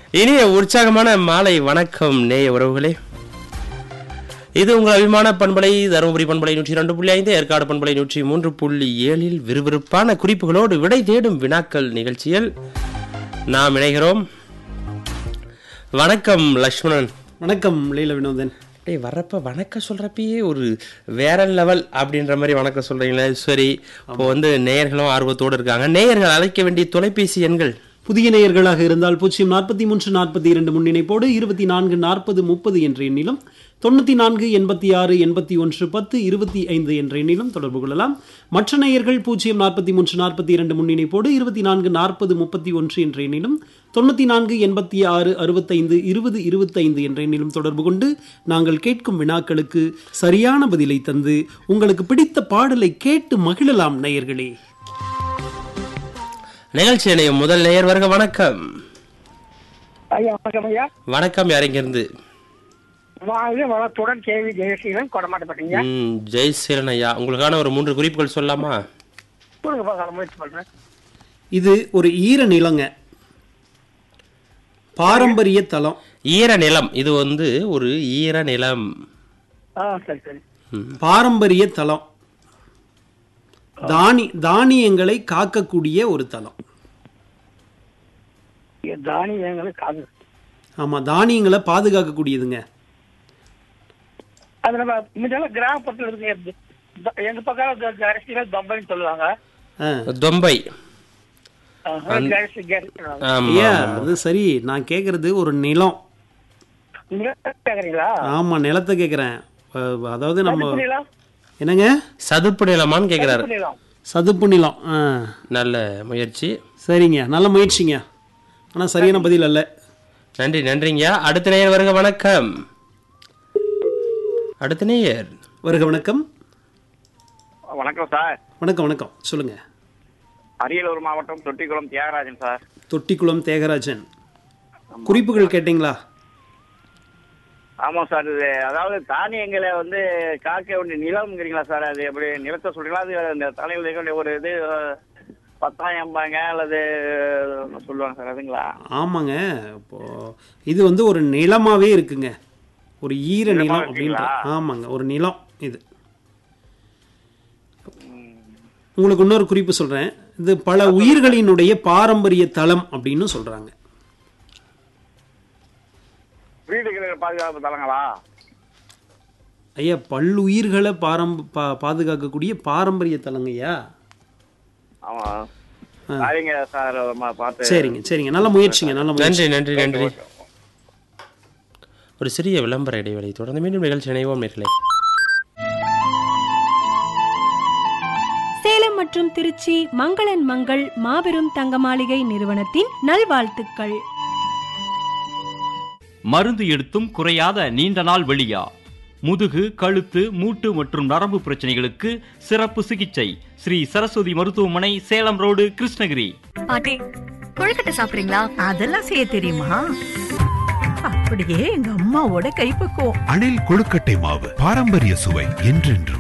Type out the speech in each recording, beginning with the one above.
இனிய உற்சாகமான மாலை வணக்கம் நேய உறவுகளே இது உங்கள் அபிமான பண்பலை தருமபுரி பண்பலை நூற்றி ரெண்டு புள்ளி ஐந்து ஏற்காடு பண்பலை நூற்றி மூன்று புள்ளி ஏழில் விறுவிறுப்பான குறிப்புகளோடு விடை தேடும் வினாக்கள் நிகழ்ச்சியில் நாம் இணைகிறோம் வணக்கம் லக்ஷ்மணன் வணக்கம் லீல வினோதன் டேய் வர்றப்ப வணக்கம் சொல்றப்பயே ஒரு வேற லெவல் அப்படின்ற மாதிரி வணக்கம் சொல்றீங்களே சரி இப்போ வந்து நேயர்களும் ஆர்வத்தோடு இருக்காங்க நேயர்கள் அழைக்க வேண்டிய தொலைபேசி எண்கள் புதிய நேயர்களாக இருந்தால் பூஜ்ஜியம் நாற்பத்தி மூன்று நாற்பத்தி இரண்டு முன்னிணைப்போடு இருபத்தி நான்கு நாற்பது முப்பது என்ற எண்ணிலும் தொண்ணூற்றி நான்கு எண்பத்தி ஆறு எண்பத்தி ஒன்று பத்து இருபத்தி ஐந்து என்ற எண்ணிலும் தொடர்பு கொள்ளலாம் மற்ற நேயர்கள் பூஜ்ஜியம் நாற்பத்தி மூன்று நாற்பத்தி இரண்டு முன்னிணைப்போடு இருபத்தி நான்கு நாற்பது முப்பத்தி ஒன்று என்ற எண்ணிலும் தொண்ணூற்றி நான்கு எண்பத்தி ஆறு அறுபத்தைந்து இருபது இருபத்தைந்து என்ற எண்ணிலும் தொடர்பு கொண்டு நாங்கள் கேட்கும் வினாக்களுக்கு சரியான பதிலை தந்து உங்களுக்கு பிடித்த பாடலை கேட்டு மகிழலாம் நேயர்களே நிகழ்ச்சி இணையும் முதல் நேயர் வருக வணக்கம் ஐயா வணக்கம் ஐயா வணக்கம் யாரிங்கிருந்து வாழ்க வளத்துடன் கேள்வி ஜெயசீலன் கொடமாட்டப்பட்டீங்க ம் ஜெய் சீரன் ஐயா உங்களுக்கான ஒரு மூன்று குறிப்புகள் சொல்லலாமா கொடுங்க பார்க்கலாம் முயற்சி பண்றேன் இது ஒரு ஈர நிலங்க பாரம்பரிய தலம் ஈர நிலம் இது வந்து ஒரு ஈர நிலம் ஆ சரி சரி பாரம்பரிய தலம் தானி தானியங்களை காக்கக்கூடிய ஒரு தலம் இங்க தானியங்களுக்கு அது ஆமா தானியங்களை பாதுகாக்கக்கூடியதுங்க அது நம்ம முன்னெல்லாம் கிராமப்புறத்துல இருக்கு த- எங்க பக்கம் கரிசியில தொம்பைன்னு சொல்லுவாங்க ஆ. தொம்பை ஆஹா, கரிசி கரிசி சொல்லுவாங்க. ஆமா ஐயா அது சரி நான் கேக்குறது ஒரு நிலம் நீங்க கேக்குறீங்களா ஆமா நிலத்தை கேக்குறேன் அஹ், அதாவது நம்ம சதுப்பு நிலம் என்னங்க சதுப்பு நிலமான்னு கேக்குறாரு சதுப்பு நிலம் சதுப்பு நிலம் ஆ நல்ல முயற்சி சரிங்க நல்ல முயற்சிங்க ஆனா சரியான பதில் அல்ல நன்றி நன்றிங்கய்யா அடுத்த நேயர் வருக வணக்கம் அடுத்த நேயர் வருக வணக்கம் வணக்கம் சார் வணக்கம் வணக்கம் சொல்லுங்க அரியலூர் மாவட்டம் தொட்டிக்குளம் தியாகராஜன் சார் தொட்டிக்குளம் தேகராஜன் குறிப்புகள் கேட்டீங்களா ஆமாம் சார் இது அதாவது தானியங்களை வந்து காக்க வேண்டிய நிலம்ங்கிறீங்களா சார் அது எப்படி நிலத்தை சொல்றீங்களா அது இந்த தலையில் இருக்க வேண்டிய ஒரு இது பத்தாயம்பாங்க அல்லது சொல்லுவாங்க சார் அதுங்களா ஆமாங்க இப்போ இது வந்து ஒரு நிலமாவே இருக்குங்க ஒரு ஈர நிலமா நிலம் அப்படின்ற இருக்குங்களா? ஆமாங்க ஒரு நிலம் இது உங்களுக்கு இன்னொரு குறிப்பு சொல்றேன் இது பல உயிர்களினுடைய பாரம்பரிய தலம் அப்படின்னு சொல்றாங்க வீடுகளை பாதுகாப்பு தலங்களா ஐயா பல்லுயிர்களை பாரம் பா பாதுகாக்கக்கூடிய பாரம்பரிய தலங்க ஐயா ஆமாம் சரிங்க சார் ம- பார்த்து சரிங்க சரிங்க நல்ல முயற்சிங்க நல்ல முயற்சி நன்றி நன்றி நன்றி ஒரு சிறிய விளம்பர இடைவெளி தொடர்ந்து மீண்டும் நிகழ்ச்சி இணைவோம் நேர்களே சேலம் மற்றும் திருச்சி மங்களன் மங்கள் மாபெரும் தங்க மாளிகை நிறுவனத்தின் நல்வாழ்த்துக்கள் மருந்து எடுத்தும் குறையாத நீண்ட நாள் வெளியா முதுகு கழுத்து மூட்டு மற்றும் நரம்பு பிரச்சனைகளுக்கு சிறப்பு சிகிச்சை ஸ்ரீ சரஸ்வதி மருத்துவமனை சேலம் ரோடு கிருஷ்ணகிரி பாட்டி கொழுக்கட்டை சாப்பிடுறீங்களா அதெல்லாம் செய்ய தெரியுமா அப்படியே எங்க அம்மாவோட கைப்பக்குவம் அணில் கொழுக்கட்டை மாவு பாரம்பரிய சுவை என்றென்றும்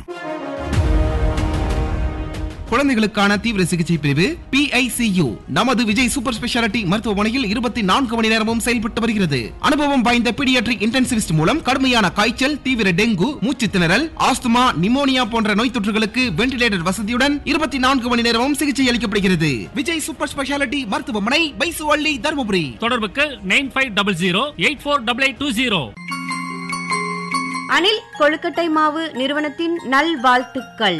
குழந்தைகளுக்கான தீவிர சிகிச்சை பிரிவு PICU நமது விஜய் சூப்பர் ஸ்பெஷாலிட்டி மருத்துவமனையில் இருபத்தி நான்கு மணி நேரமும் செயல்பட்டு வருகிறது அனுபவம் வாய்ந்த பீடியாட்ரிக் இன்டென்சிவிஸ்ட் மூலம் கடுமையான காய்ச்சல் தீவிர டெங்கு மூச்சு திணறல் ஆஸ்துமா நிமோனியா போன்ற நோய் தொற்றுகளுக்கு வென்டிலேட்டர் வசதியுடன் இருபத்தி நான்கு மணி நேரமும் சிகிச்சை அளிக்கப்படுகிறது விஜய் சூப்பர் ஸ்பெஷாலிட்டி மருத்துவமனை பைசுவள்ளி தருமபுரி தொடர்புக்கு nine five double zero eight four double eight two zero Anil கொழுக்கட்டை மாவு நிறுவனத்தின் நல்வாழ்த்துக்கள்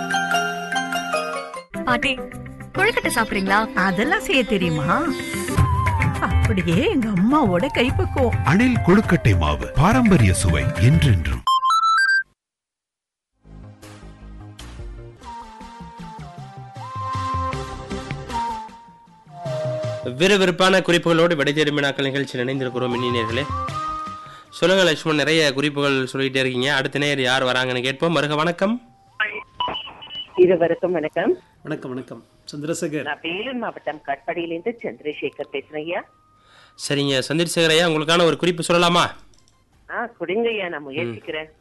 பாட்டி கொழுக்கட்டை சாப்பிடுறீங்களா அதெல்லாம் செய்ய தெரியுமா அப்படியே எங்க அம்மாவோட கைப்பக்குவம் அணில் கொழுக்கட்டை மாவு பாரம்பரிய சுவை என்றென்றும் விறுவிறுப்பான குறிப்புகளோடு விடை தேடும் வினாக்கள் நிகழ்ச்சி இணைந்திருக்கிறோம் இனியர்களே சொல்லுங்க லட்சுமண் நிறைய குறிப்புகள் சொல்லிட்டே இருக்கீங்க அடுத்த நேயர் யார் வராங்கன்னு கேட்போம் வருக வணக்கம் இருவருக்கும் வணக்கம் வணக்கம் வணக்கம் சந்திரசேகர் நான் வேலூர் மாவட்டம் கட்படியிலிருந்து சந்திரசேகர் பேசுறேன் ஐயா சரிங்க சந்திரசேகர் ஐயா உங்களுக்கான ஒரு குறிப்பு சொல்லலாமா ஆ குடிங்கய்யா நான் முயற்சிக்கிறேன்